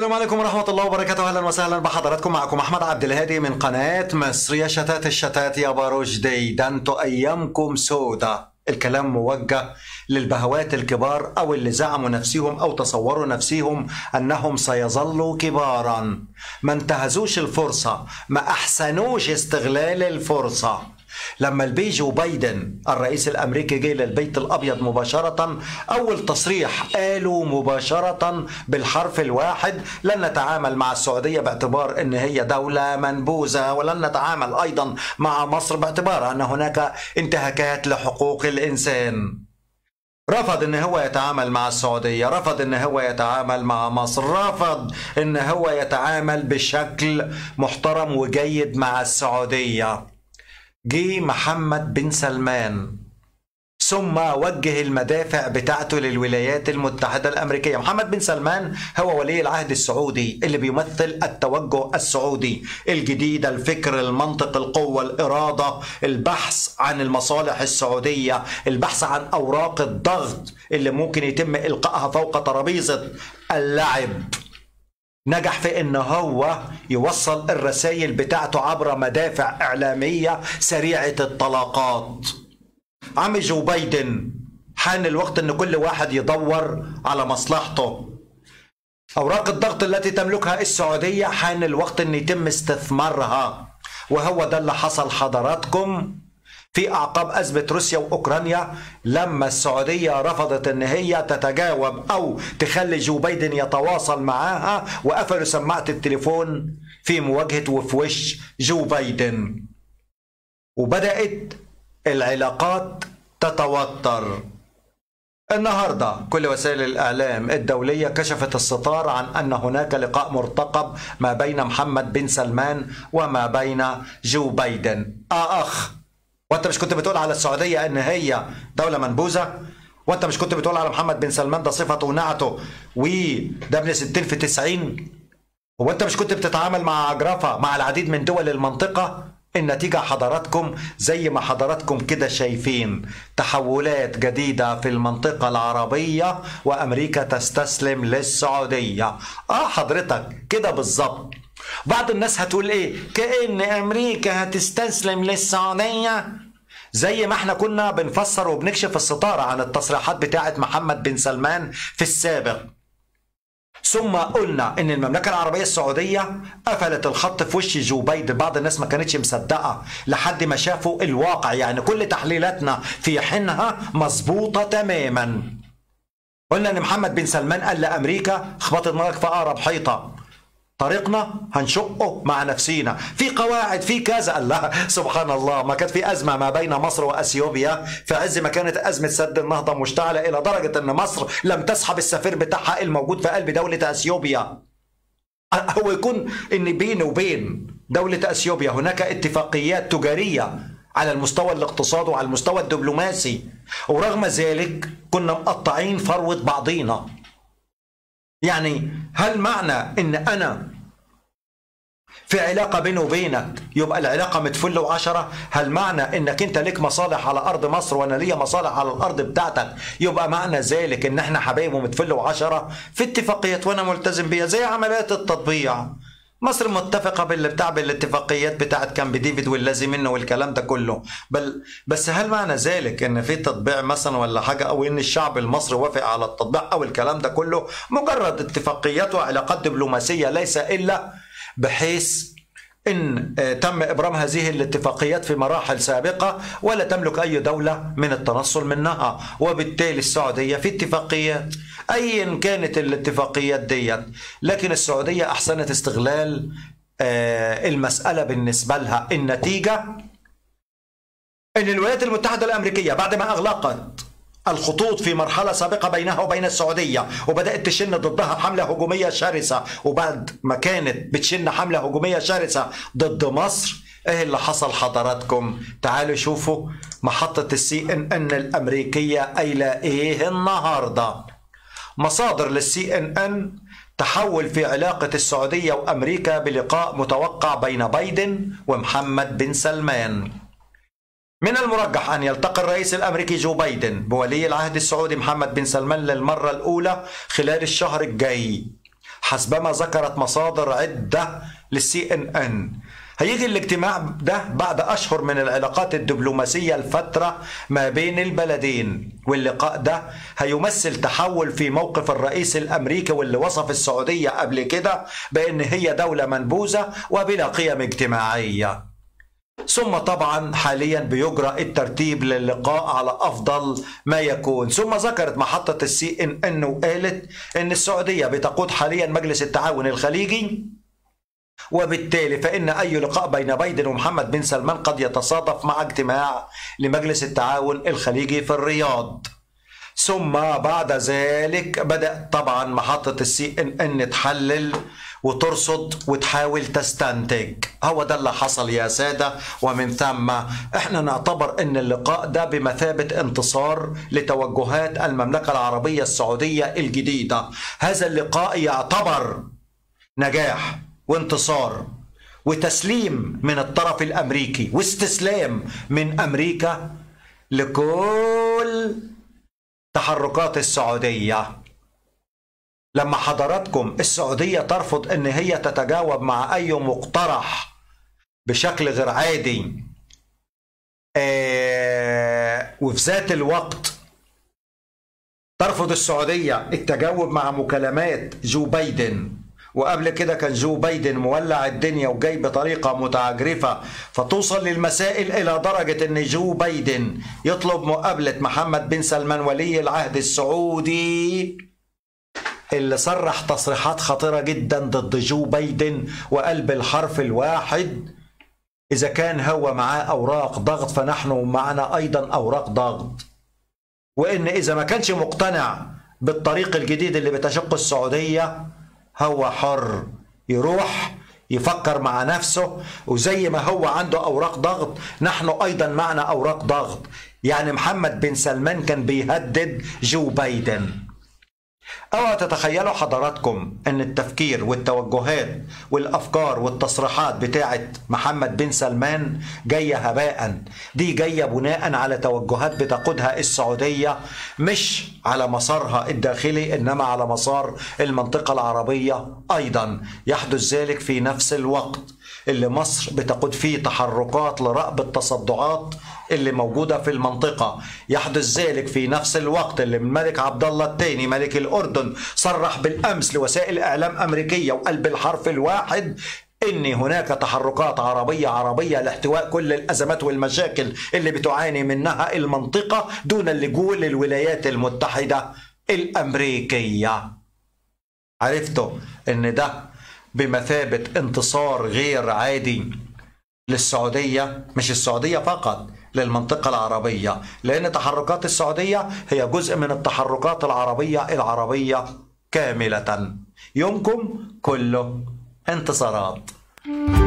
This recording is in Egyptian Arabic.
السلام عليكم ورحمة الله وبركاته أهلا وسهلا بحضراتكم معكم أحمد عبد الهادي من قناة مصر يا شتات الشتات يا برشدي ده انتوا أيامكم سودا الكلام موجه للبهوات الكبار أو اللي زعموا نفسهم أو تصوروا نفسهم أنهم سيظلوا كبارا ما انتهزوش الفرصة ما أحسنوش استغلال الفرصة لما البي جو بايدن الرئيس الامريكي جه للبيت الابيض مباشره اول تصريح قالوا مباشره بالحرف الواحد لن نتعامل مع السعوديه باعتبار ان هي دوله منبوذه ولن نتعامل ايضا مع مصر باعتبار ان هناك انتهاكات لحقوق الانسان رفض ان هو يتعامل مع السعوديه رفض ان هو يتعامل مع مصر رفض ان هو يتعامل بشكل محترم وجيد مع السعوديه جه محمد بن سلمان ثم وجه المدافع بتاعته للولايات المتحدة الأمريكية محمد بن سلمان هو ولي العهد السعودي اللي بيمثل التوجه السعودي الجديد الفكر المنطق القوة الإرادة البحث عن المصالح السعودية البحث عن أوراق الضغط اللي ممكن يتم إلقائها فوق ترابيزة اللعب نجح في ان هو يوصل الرسائل بتاعته عبر مدافع اعلاميه سريعه الطلاقات عم جو بايدن حان الوقت ان كل واحد يدور على مصلحته اوراق الضغط التي تملكها السعوديه حان الوقت ان يتم استثمارها وهو ده اللي حصل حضراتكم في اعقاب ازمه روسيا واوكرانيا لما السعوديه رفضت ان هي تتجاوب او تخلي جو بايدن يتواصل معاها وقفلوا سماعه التليفون في مواجهه وفي وش جو بايدن وبدات العلاقات تتوتر النهارده كل وسائل الاعلام الدوليه كشفت الستار عن ان هناك لقاء مرتقب ما بين محمد بن سلمان وما بين جو بايدن آه اخ وانت مش كنت بتقول على السعوديه ان هي دوله منبوذه وانت مش كنت بتقول على محمد بن سلمان ده صفته ونعته وده ابن 60 في 90 هو انت مش كنت بتتعامل مع عجرفه مع العديد من دول المنطقه النتيجة حضراتكم زي ما حضراتكم كده شايفين تحولات جديدة في المنطقة العربية وأمريكا تستسلم للسعودية آه حضرتك كده بالظبط بعض الناس هتقول ايه كأن أمريكا هتستسلم للسعودية زي ما احنا كنا بنفسر وبنكشف الستارة عن التصريحات بتاعة محمد بن سلمان في السابق ثم قلنا ان المملكه العربيه السعوديه قفلت الخط في وش جو بايدن بعض الناس ما كانتش مصدقه لحد ما شافوا الواقع يعني كل تحليلاتنا في حينها مظبوطه تماما قلنا ان محمد بن سلمان قال لامريكا اخبط دماغك في اقرب حيطه طريقنا هنشقه مع نفسينا في قواعد في كذا قال لها سبحان الله ما كانت في أزمة ما بين مصر وأثيوبيا في عز ما كانت أزمة سد النهضة مشتعلة إلى درجة أن مصر لم تسحب السفير بتاعها الموجود في قلب دولة أثيوبيا هو يكون أن بين وبين دولة أثيوبيا هناك اتفاقيات تجارية على المستوى الاقتصادي وعلى المستوى الدبلوماسي ورغم ذلك كنا مقطعين فروة بعضينا يعني هل معنى ان انا في علاقه بيني وبينك يبقى العلاقه متفل وعشرة هل معنى انك انت لك مصالح على ارض مصر وانا ليا مصالح على الارض بتاعتك يبقى معنى ذلك ان احنا حبايب ومتفل وعشرة في اتفاقيات وانا ملتزم بيها زي عمليات التطبيع مصر متفقة باللي بتاع بالاتفاقيات بتاعت كامب ديفيد والذي منه والكلام ده كله بل بس هل معنى ذلك ان في تطبيع مثلا ولا حاجة او ان الشعب المصري وافق على التطبيع او الكلام ده كله مجرد اتفاقيات وعلاقات دبلوماسية ليس الا بحيث إن تم إبرام هذه الاتفاقيات في مراحل سابقة ولا تملك أي دولة من التنصل منها وبالتالي السعودية في اتفاقيات أيا كانت الاتفاقيات ديت لكن السعودية أحسنت استغلال المسألة بالنسبة لها النتيجة أن الولايات المتحدة الأمريكية بعد ما أغلقت الخطوط في مرحلة سابقة بينها وبين السعودية وبدأت تشن ضدها حملة هجومية شرسة وبعد ما كانت بتشن حملة هجومية شرسة ضد مصر ايه اللي حصل حضراتكم تعالوا شوفوا محطة السي ان ان الامريكية قايلة ايه النهاردة مصادر للسي ان ان تحول في علاقة السعودية وامريكا بلقاء متوقع بين بايدن ومحمد بن سلمان من المرجح أن يلتقي الرئيس الأمريكي جو بايدن بولي العهد السعودي محمد بن سلمان للمرة الأولى خلال الشهر الجاي حسبما ذكرت مصادر عدة للسي ان ان هيجي الاجتماع ده بعد أشهر من العلاقات الدبلوماسية الفترة ما بين البلدين واللقاء ده هيمثل تحول في موقف الرئيس الأمريكي واللي وصف السعودية قبل كده بأن هي دولة منبوذة وبلا قيم اجتماعية ثم طبعا حاليا بيجرى الترتيب للقاء على افضل ما يكون ثم ذكرت محطه السي ان ان وقالت ان السعوديه بتقود حاليا مجلس التعاون الخليجي وبالتالي فإن أي لقاء بين بايدن ومحمد بن سلمان قد يتصادف مع اجتماع لمجلس التعاون الخليجي في الرياض ثم بعد ذلك بدأ طبعا محطة السي ان ان تحلل وترصد وتحاول تستنتج هو ده اللي حصل يا سادة ومن ثم احنا نعتبر ان اللقاء ده بمثابة انتصار لتوجهات المملكة العربية السعودية الجديدة هذا اللقاء يعتبر نجاح وانتصار وتسليم من الطرف الامريكي واستسلام من امريكا لكل تحركات السعوديه لما حضراتكم السعوديه ترفض ان هي تتجاوب مع اي مقترح بشكل غير عادي آه وفي ذات الوقت ترفض السعوديه التجاوب مع مكالمات جو بايدن وقبل كده كان جو بايدن مولع الدنيا وجاي بطريقه متعجرفه فتوصل للمسائل الى درجه ان جو بايدن يطلب مقابله محمد بن سلمان ولي العهد السعودي اللي صرح تصريحات خطيره جدا ضد جو بايدن وقلب الحرف الواحد اذا كان هو معاه اوراق ضغط فنحن معنا ايضا اوراق ضغط وان اذا ما كانش مقتنع بالطريق الجديد اللي بتشق السعوديه هو حر يروح يفكر مع نفسه وزي ما هو عنده اوراق ضغط نحن ايضا معنا اوراق ضغط يعني محمد بن سلمان كان بيهدد جو بايدن اوعى تتخيلوا حضراتكم ان التفكير والتوجهات والافكار والتصريحات بتاعه محمد بن سلمان جايه هباء دي جايه بناء على توجهات بتقودها السعوديه مش على مسارها الداخلي انما على مسار المنطقه العربيه ايضا يحدث ذلك في نفس الوقت اللي مصر بتقود فيه تحركات لرأب التصدعات اللي موجودة في المنطقة يحدث ذلك في نفس الوقت اللي الملك عبد الله الثاني ملك الأردن صرح بالأمس لوسائل إعلام أمريكية وقلب الحرف الواحد ان هناك تحركات عربيه عربيه لاحتواء كل الازمات والمشاكل اللي بتعاني منها المنطقه دون اللجوء للولايات المتحده الامريكيه عرفتوا ان ده بمثابه انتصار غير عادي للسعوديه مش السعوديه فقط للمنطقة العربية لأن تحركات السعودية هي جزء من التحركات العربية العربية كاملة يومكم كله انتصارات